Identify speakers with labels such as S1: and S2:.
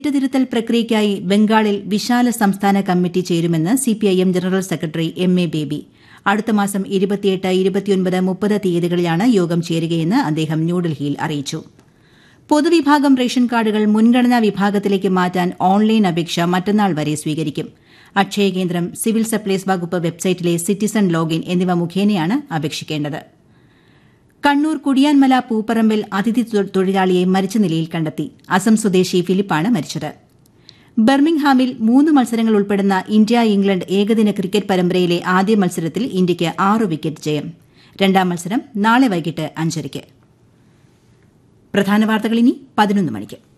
S1: തിരുത്തൽ പ്രക്രിയയ്ക്കായി ബംഗാളിൽ വിശാല സംസ്ഥാന കമ്മിറ്റി ചേരുമെന്ന് C P I M general secretary M A Baby അടുത്ത മാസം ഇരുപത്തിയെട്ട് ഇരുപത്തിയൊൻപത് മുപ്പത് തീയതികളിലാണ് യോഗം ചേരുകയെന്ന് അദ്ദേഹം ന്യൂഡൽഹിയിൽ അറിയിച്ചു പൊതുവിഭാഗം റേഷൻ കാർഡുകൾ മുൻഗണനാ വിഭാഗത്തിലേക്ക് മാറ്റാൻ ഓൺലൈൻ അപേക്ഷ മറ്റന്നാൾ വരെ സ്വീകരിക്കും അക്ഷയ കേന്ദ്രം സിവിൽ സപ്ലൈസ് വകുപ്പ് വെബ്സൈറ്റിലെ സിറ്റിസൺ ലോഗിൻ എന്നിവ മുഖേനയാണ് അപേക്ഷിക്കേണ്ടത് കണ്ണൂർ കുടിയാൻമല പൂപ്പറമ്പിൽ അതിഥി തൊഴിലാളിയെ മരിച്ച നിലയിൽ കണ്ടെത്തി അസം സ്വദേശി ഫിലിപ്പാണ് മരിച്ചത് ബർമിംഗ്ഹാമിൽ മൂന്ന് മത്സരങ്ങൾ ഉൾപ്പെടുന്ന ഇന്ത്യ ഇംഗ്ലണ്ട് ഏകദിന ക്രിക്കറ്റ് പരമ്പരയിലെ ആദ്യ മത്സരത്തിൽ ഇന്ത്യയ്ക്ക് ആറ് വിക്കറ്റ് ജയം രണ്ടാം മത്സരം നാളെ വൈകിട്ട് അഞ്ചരയ്ക്ക് പ്രധാന വാർത്തകൾ ഇനി പതിനൊന്ന് മണിക്ക്